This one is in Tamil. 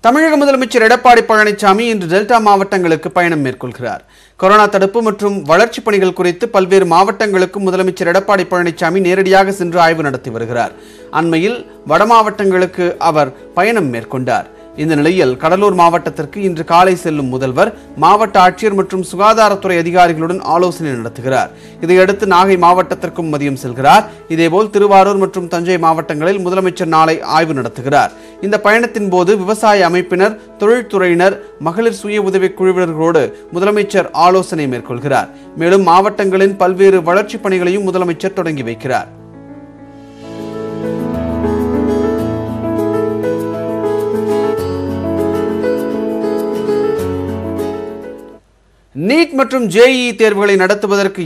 தமிழக முதலமைச்சர் எடப்பாடி பழனிசாமி இன்று டெல்டா மாவட்டங்களுக்கு பயணம் மேற்கொள்கிறார் கொரோனா தடுப்பு மற்றும் வளர்ச்சிப் பணிகள் குறித்து பல்வேறு மாவட்டங்களுக்கு முதலமைச்சர் எடப்பாடி பழனிசாமி நேரடியாக சென்று ஆய்வு நடத்தி வருகிறார் அண்மையில் வட மாவட்டங்களுக்கு அவர் பயணம் மேற்கொண்டார் இந்த நிலையில் கடலூர் மாவட்டத்திற்கு இன்று காலை செல்லும் முதல்வர் மாவட்ட ஆட்சியர் மற்றும் சுகாதாரத்துறை அதிகாரிகளுடன் ஆலோசனை நடத்துகிறார் இதையடுத்து நாகை மாவட்டத்திற்கும் மதியம் செல்கிறார் இதேபோல் திருவாரூர் மற்றும் தஞ்சை மாவட்டங்களில் முதலமைச்சர் நாளை ஆய்வு நடத்துகிறார் இந்த பயணத்தின் போது விவசாய அமைப்பினர் தொழில்துறையினர் மகளிர் சுய உதவிக் குழுவினர்களோடு முதலமைச்சர் ஆலோசனை மேற்கொள்கிறார் மேலும் மாவட்டங்களின் பல்வேறு வளர்ச்சிப் பணிகளையும் முதலமைச்சர் தொடங்கி வைக்கிறார் நீட் மற்றும் ஜேஇஇ தேர்வுகளை நடத்துவதற்கு